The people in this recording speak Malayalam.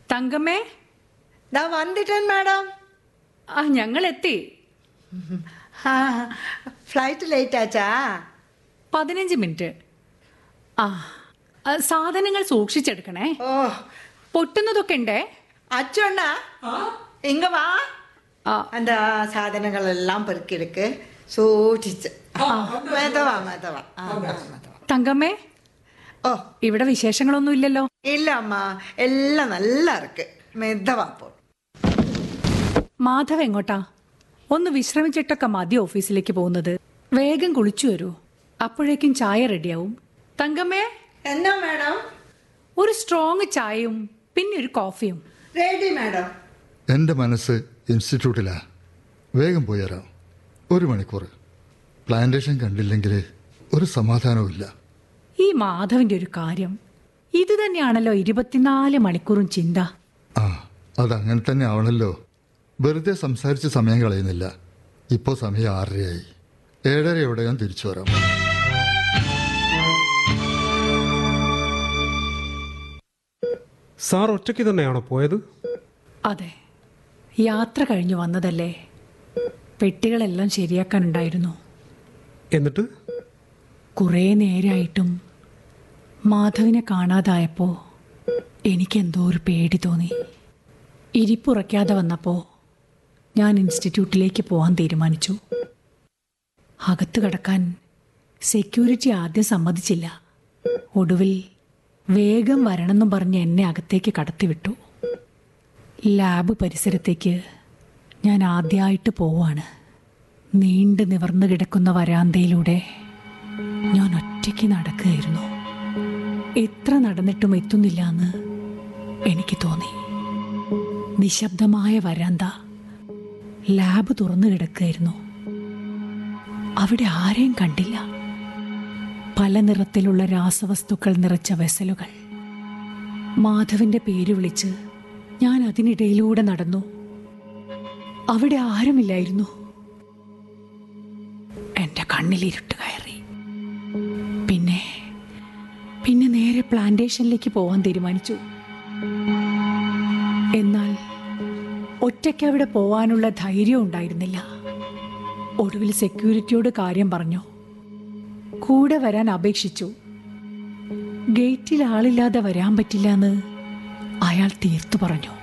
തങ്കമ്മേ ദാ വന്നിട്ടൻ മാഡം ആ ഞങ്ങൾ എത്തി ആ ഫ്ലൈറ്റ് ലേറ്റ് ആച്ചാ പതിനഞ്ച് മിനിറ്റ് ആ ആ, സാധനങ്ങൾ സൂക്ഷിച്ചെടുക്കണേ ഓ പൊട്ടുന്നതൊക്കെ ഉണ്ടേ അച്ചുണ്ണ ഇങ്ങ വാ ആ அந்த സാധനങ്ങളെല്ലാം പെറുക്കിയെടുക്ക് സൂക്ഷിച്ച് മെതവാ മെതവാ ആ, ആ, മെതവാ. തങ്കമ്മേ ഓ ഇവിടെ വിശേഷങ്ങളൊന്നും ഇല്ലല്ലോ ഇല്ല അമ്മ എല്ലാം നല്ല ഇருக்கு മെതവാ പോ മാധവ് എങ്ങോട്ടാ ഒന്ന് വിശ്രമിച്ചിട്ടൊക്കെ മതി ഓഫീസിലേക്ക് പോകുന്നത് വേഗം കുളിച്ചു വരൂ അപ്പോഴേക്കും ചായ റെഡിയാവും തങ്കമ്മേ എന്നാ മാഡം ഒരു സ്ട്രോങ് ചായയും പിന്നെ ഒരു കോഫിയും റെഡി മാഡം എൻ്റെ മനസ്സ് ഇൻസ്റ്റിറ്റ്യൂട്ടിലാ വേഗം പോയി വരാം ഒരു മണിക്കൂർ പ്ലാന്റേഷൻ കണ്ടില്ലെങ്കിൽ ഒരു സമാധാനവും ഇല്ല ഈ മാധവിന്റെ ഒരു കാര്യം ഇത് തന്നെയാണല്ലോ ഇരുപത്തിനാല് മണിക്കൂറും ചിന്ത ആ അതങ്ങനെ തന്നെ ആവണല്ലോ വെറുതെ സംസാരിച്ച് സമയം കളയുന്നില്ല ഇപ്പോൾ സമയം ആറരയായി ഏഴരയോടെ ഞാൻ തിരിച്ചു വരാം സാർ ഒറ്റയ്ക്ക് തന്നെയാണോ പോയത് അതെ യാത്ര കഴിഞ്ഞു വന്നതല്ലേ പെട്ടികളെല്ലാം ശരിയാക്കാനുണ്ടായിരുന്നു എന്നിട്ട് കുറേ നേരമായിട്ടും മാധവിനെ കാണാതായപ്പോൾ എനിക്കെന്തോ ഒരു പേടി തോന്നി ഇരിപ്പുറയ്ക്കാതെ വന്നപ്പോൾ ഞാൻ ഇൻസ്റ്റിറ്റ്യൂട്ടിലേക്ക് പോകാൻ തീരുമാനിച്ചു അകത്ത് കടക്കാൻ സെക്യൂരിറ്റി ആദ്യം സമ്മതിച്ചില്ല ഒടുവിൽ വേഗം വരണമെന്നും പറഞ്ഞ് എന്നെ അകത്തേക്ക് കടത്തിവിട്ടു ലാബ് പരിസരത്തേക്ക് ഞാൻ ആദ്യമായിട്ട് പോവാണ് നീണ്ടു നിവർന്നു കിടക്കുന്ന വരാന്തയിലൂടെ ഞാൻ ഒറ്റയ്ക്ക് നടക്കുകയായിരുന്നു എത്ര നടന്നിട്ടും എത്തുന്നില്ല എന്ന് എനിക്ക് തോന്നി നിശബ്ദമായ വരാന്ത ലാബ് തുറന്നു കിടക്കുകയായിരുന്നു അവിടെ ആരെയും കണ്ടില്ല പല നിറത്തിലുള്ള രാസവസ്തുക്കൾ നിറച്ച വെസലുകൾ മാധവിന്റെ പേര് വിളിച്ച് ഞാൻ അതിനിടയിലൂടെ നടന്നു അവിടെ ആരുമില്ലായിരുന്നു എന്റെ കണ്ണിൽ ഇരുട്ട് കയറി പിന്നെ പിന്നെ നേരെ പ്ലാന്റേഷനിലേക്ക് പോവാൻ തീരുമാനിച്ചു എന്നാൽ ഒറ്റയ്ക്ക് അവിടെ പോവാനുള്ള ധൈര്യം ഉണ്ടായിരുന്നില്ല ഒടുവിൽ സെക്യൂരിറ്റിയോട് കാര്യം പറഞ്ഞു കൂടെ വരാൻ അപേക്ഷിച്ചു ഗേറ്റിൽ ആളില്ലാതെ വരാൻ പറ്റില്ല എന്ന് അയാൾ തീർത്തു പറഞ്ഞു